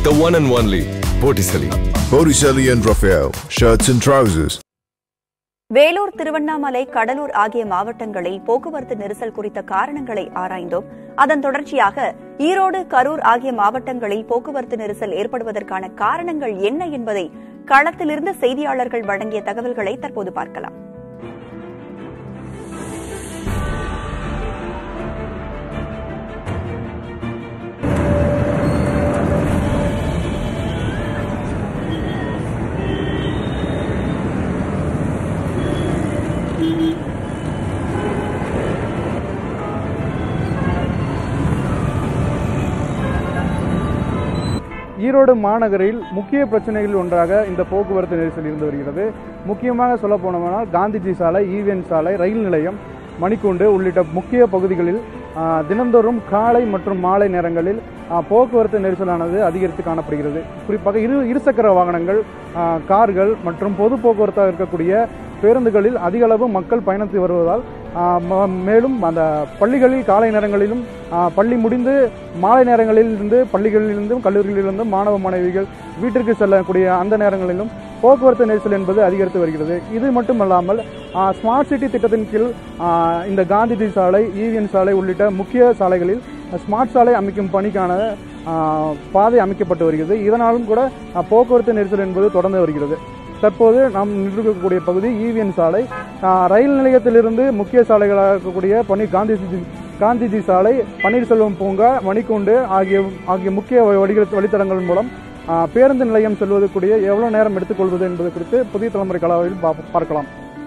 The one and only Botticelli. Botticelli and Raphael, shirts and trousers. Vellore Tiruvannamalai Cuddalore ஆகிய மாவட்டங்களில் போக்குவரத்து நெரிசல் குறித்த காரணங்களை ஆராய்ந்தோம் அதன் தொடர்ச்சியாக ஈரோடு கரூர் ஆகிய மாவட்டங்களில் போக்குவரத்து நெரிசல் ஏற்படுவதற்கான காரணங்கள் என்ன என்பதை களத்திலிருந்து செய்தியாளர்கள் வழங்கிய தகவல்களை தற்போது பார்க்கலாம் ஈரோடு மாநகரில் முக்கிய பிரச்சனைகளில் ஒன்றாக இந்த போக்குவரத்து நெரிசல் இருந்து வருகிறது முக்கியமாக சொல்ல போனோம்னால் காந்திஜி சாலை ஈவிஎன் சாலை ரயில் நிலையம் மணிக்கூண்டு உள்ளிட்ட முக்கிய பகுதிகளில் ஆ, தினந்தோறும் காலை மற்றும் மாலை நேரங்களில் ஆ, போக்குவரத்து நெரிசலானது அதிகரித்து காணப்படுகிறது குறிப்பாக இரு இருசக்கர வாகனங்கள் ஆ, கார்கள் மற்றும் பொது போக்குவரத்தாக இருக்கக்கூடிய பேருந்துகளில் அதிக அளவு மக்கள் பயணித்து வருவதால் ஆ, ம- மேலும் அந்த பள்ளிகளில் காலை நேரங்களிலும் ஆ, பள்ளி முடிந்து மாலை நேரங்களில் இருந்து பள்ளிகளிலிருந்தும் கல்லூரிகளிலிருந்தும் மாணவ மாணவிகள் வீட்டிற்கு செல்லக்கூடிய அந்த நேரங்களிலும் போக்குவரத்து நெரிசல் என்பது அதிகரித்து வருகிறது இது மட்டுமல்லாமல் ஆ, ஸ்மார்ட் சிட்டி திட்டத்தின் கீழ் ஆ, இந்த காந்திஜி சாலை ஈவிஎன் சாலை உள்ளிட்ட முக்கிய சாலைகளில் ஸ்மார்ட் சாலை அமைக்கும் பணிக்கான ஆ, பாதை அமைக்கப்பட்டு வருகிறது இதனாலும் கூட ஆ, போக்குவரத்து நெரிசல் என்பது தொடர்ந்து வருகிறது தற்போது நாம் நின்றிருக்கக்கூடிய பகுதி ஈவிஎன் சாலை ஆ, ரயில் நிலையத்திலிருந்து முக்கிய சாலைகளாக இருக்கக்கூடிய பனி காந்திஜி காந்திஜி சாலை பன்னீர்செல்வம் பூங்கா மணிக்கூண்டு ஆகிய ஆகிய முக்கிய வழிகள் வழித்தடங்கள் மூலம் ஆ, பேருந்து நிலையம் செல்வதற்குரிய எவ்வளவு நேரம் எடுத்துக்கொள்வது என்பது குறித்து புதிய தலைமுறை கலாவில் பா- பார்க்கலாம்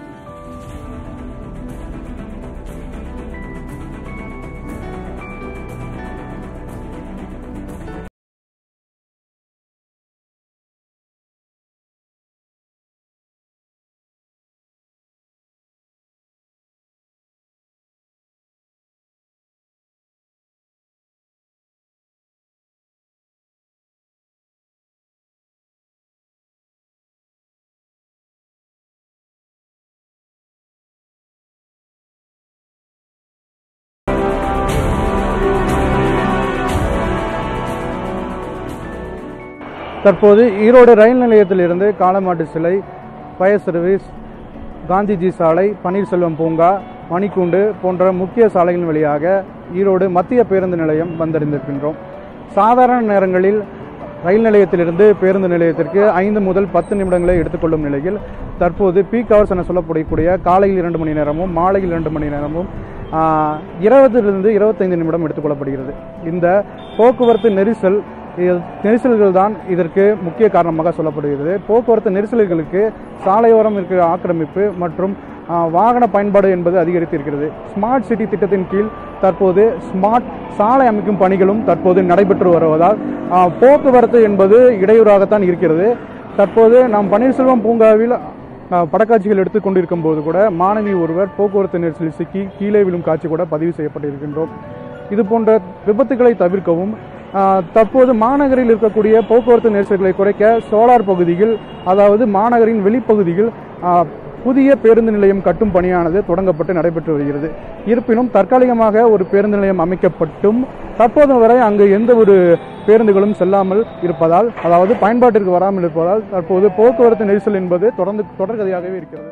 தற்போது ஈரோடு ரயில் நிலையத்திலிருந்து காலமாட்டு சிலை ஃபயர் சர்வீஸ் காந்திஜி சாலை பன்னீர்செல்வம் பூங்கா மணிக்கூண்டு போன்ற முக்கிய சாலைகளின் வழியாக ஈரோடு மத்திய பேருந்து நிலையம் வந்தடைந்திருக்கின்றோம் சாதாரண நேரங்களில் ரயில் நிலையத்திலிருந்து பேருந்து நிலையத்திற்கு ஐந்து முதல் பத்து நிமிடங்களை எடுத்துக்கொள்ளும் நிலையில் தற்போது பீக் ஹவர்ஸ் என சொல்லப்படக்கூடிய காலையில் இரண்டு மணி நேரமும் மாலையில் இரண்டு மணி நேரமும் ஆஹ், இருபதிலிருந்து இருபத்தைந்து நிமிடம் எடுத்துக்கொள்ளப்படுகிறது இந்த போக்குவரத்து நெரிசல் இது- நெரிசல்கள் தான் இதற்கு முக்கிய காரணமாக சொல்லப்படுகிறது போக்குவரத்து நெரிசல்களுக்கு சாலையோரம் இருக்கிற ஆக்கிரமிப்பு மற்றும் ஆ, வாகன பயன்பாடு என்பது அதிகரித்து இருக்கிறது ஸ்மார்ட் சிட்டி திட்டத்தின் கீழ் தற்போது ஸ்மார்ட் சாலை அமைக்கும் பணிகளும் தற்போது நடைபெற்று வருவதால் ஆ, போக்குவரத்து என்பது இடையூறாகத்தான் இருக்கிறது தற்போது நாம் பன்னீர்செல்வம் பூங்காவில் ஆ, படக்காட்சிகள் எடுத்துக்கொண்டிருக்கும் போது கூட மாணவி ஒருவர் போக்குவரத்து நெரிசலில் சிக்கி கீழே விழும் காட்சி கூட பதிவு செய்யப்பட்டிருக்கின்றோம் இது போன்ற விபத்துகளை தவிர்க்கவும் ஆ, தற்போது மாநகரில் இருக்கக்கூடிய போக்குவரத்து நெரிசல்களை குறைக்க சோலார் பகுதியில் அதாவது மாநகரின் வெளிப்பகுதியில் ஆ, புதிய பேருந்து நிலையம் கட்டும் பணியானது தொடங்கப்பட்டு நடைபெற்று வருகிறது இருப்பினும் தற்காலிகமாக ஒரு பேருந்து நிலையம் அமைக்கப்பட்டும் தற்போது வரை அங்கு எந்த ஒரு பேருந்துகளும் செல்லாமல் இருப்பதால் அதாவது பயன்பாட்டிற்கு வராமல் இருப்பதால் தற்போது போக்குவரத்து நெரிசல் என்பது தொடர்ந்து தொடர்கதையாகவே இருக்கிறது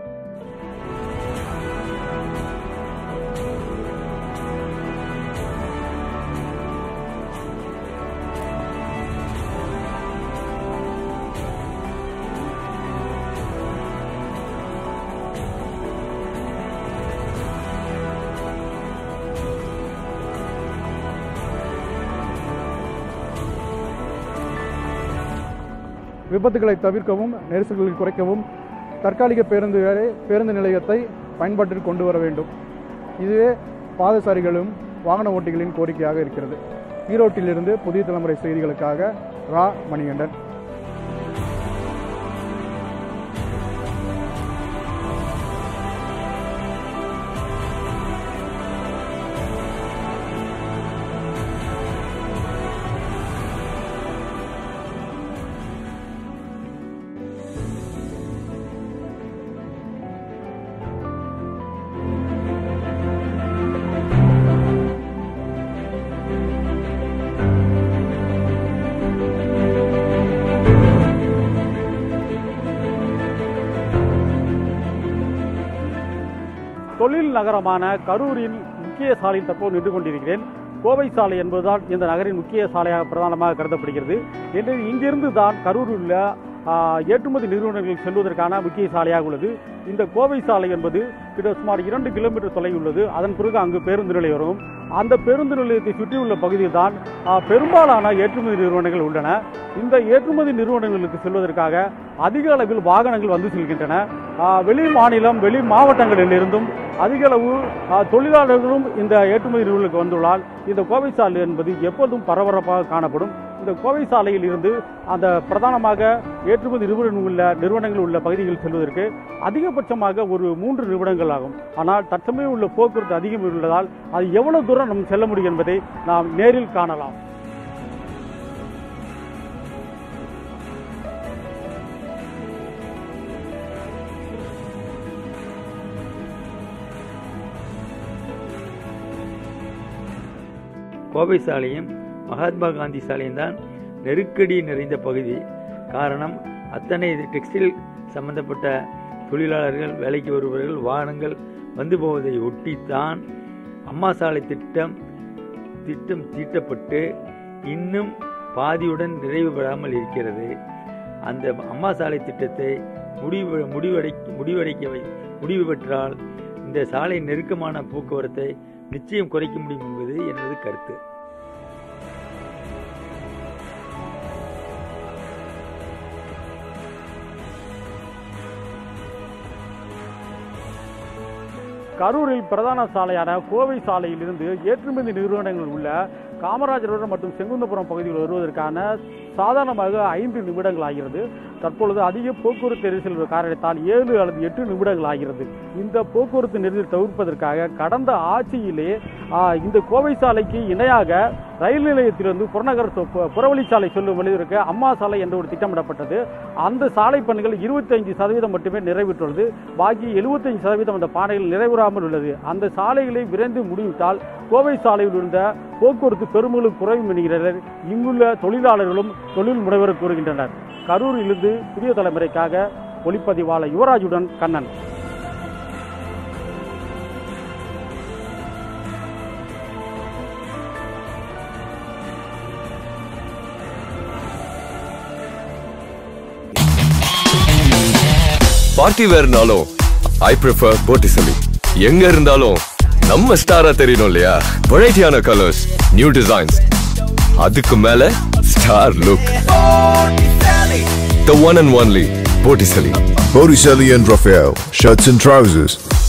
விபத்துகளை தவிர்க்கவும் நெரிசல்களை குறைக்கவும் தற்காலிக பேருந்துகளை பேருந்து நிலையத்தை பயன்பாட்டிற்கு கொண்டு வர வேண்டும் இதுவே பாதசாரிகளும் வாகன ஓட்டிகளின் கோரிக்கையாக இருக்கிறது ஈரோட்டிலிருந்து புதிய தலைமுறை செய்திகளுக்காக ரா மணிகண்டன் தொழில் நகரமான கரூரின் முக்கிய சாலையில் தற்போது நின்று கொண்டிருக்கிறேன் கோவை சாலை என்பதுதான் இந்த நகரின் முக்கிய சாலையாக பிரதானமாக கருதப்படுகிறது என்று இங்கிருந்து தான் கரூரில் உள்ள ஆ, ஏற்றுமதி நிறுவனங்கள் செல்வதற்கான முக்கிய சாலையாக உள்ளது இந்த கோவை சாலை என்பது கிட்ட சுமார் இரண்டு கிலோமீட்டர் தொலைவில் உள்ளது அதன் பிறகு அங்கு பேருந்து நிலையம் வரும் அந்த பேருந்து நிலையத்தை சுற்றியுள்ள பகுதியில் தான் ஆ, பெரும்பாலான ஏற்றுமதி நிறுவனங்கள் உள்ளன இந்த ஏற்றுமதி நிறுவனங்களுக்கு செல்வதற்காக அதிக அளவில் வாகனங்கள் வந்து செல்கின்றன ஆ, வெளி மாநிலம் வெளி மாவட்டங்களில் இருந்தும் அதிக அளவு ஆ, தொழிலாளர்களும் இந்த ஏற்றுமதி நிறுவனங்களுக்கு வந்துள்ளால் இந்த கோவை சாலை என்பது எப்போதும் பரபரப்பாக காணப்படும் இந்த கோவை சாலையில் இருந்து அந்த பிரதானமாக ஏற்றுமதி நிறுவனம் உள்ள நிறுவனங்கள் உள்ள பகுதிகளில் செல்வதற்கு அதிகபட்சமாக ஒரு மூன்று நிமிடங்கள் ஆகும் ஆனால் தற்சமயம் உள்ள போக்குவரத்து அதிகம் உள்ளதால் அது எவ்வளவு தூரம் நம்ம செல்ல முடியும் என்பதை நாம் நேரில் காணலாம் கோவை சாலையும் மகாத்மா காந்தி சாலையும் தான் நெருக்கடி நிறைந்த பகுதி காரணம் அத்தனை டெக்ஸ்டைல் சம்பந்தப்பட்ட தொழிலாளர்கள் வேலைக்கு வருபவர்கள் வாகனங்கள் வந்து போவதை ஒட்டித்தான் அம்மா சாலை திட்டம் திட்டம் தீட்டப்பட்டு இன்னும் பாதியுடன் நிறைவு பெறாமல் இருக்கிறது அந்த அம்மா சாலை திட்டத்தை முடிவு முடிவடை முடிவடைக்க வை- முடிவு பெற்றால் இந்த சாலை நெருக்கமான போக்குவரத்தை நிச்சயம் குறைக்க முடியும் என்பது எனது கருத்து கரூரில் பிரதான சாலையான கோவை சாலையில் இருந்து ஏற்றுமதி நிறுவனங்கள் உள்ள காமராஜர் மற்றும் செங்குந்தபுரம் பகுதியில் வருவதற்கான சாதாரணமாக ஐந்து நிமிடங்கள் ஆகிறது தற்பொழுது அதிக போக்குவரத்து நெரிசல் காரணத்தால் ஏழு அல்லது எட்டு நிமிடங்கள் ஆகிறது இந்த போக்குவரத்து நெரிசல் தவிர்ப்பதற்காக கடந்த ஆட்சியிலே ஆ, இந்த கோவை சாலைக்கு இணையாக ரயில் நிலையத்திலிருந்து புறநகர் சொ- பு- புறவழிச்சாலை செல்லும் வழியிற்கு அம்மா சாலை என்ற ஒரு திட்டமிடப்பட்டது அந்த சாலை பணிகள் 25% சதவீதம் மட்டுமே நிறைவேற்றுள்ளது பாக்கி 75% சதவீதம் அந்த பானைகள் நிறைவேறாமல் உள்ளது அந்த சாலைகளை விரைந்து முடிவிட்டால் கோவை சாலையில் இருந்த போக்குவரத்து பெருமளவு குறையும் என்கிறார்கள் இங்குள்ள தொழிலாளர்களும் தொழில் முனைவர் கூறுகின்றனர் கரூரிலிருந்து புதிய தலைமுறைக்காக ஒளிப்பதிவாளர் யுவராஜுடன் கண்ணன் பார்ட்டி வேர்னாலும் ஐ ப்ரிஃபர் போட்டிசலி எங்க இருந்தாலும் நம்ம ஸ்டாரா தெரியணும் இல்லையா வெரைட்டியான கலர்ஸ் நியூ டிசைன்ஸ் அதுக்கு மேல star look the one and only Botticelli Botticelli and Raphael, shirts and trousers.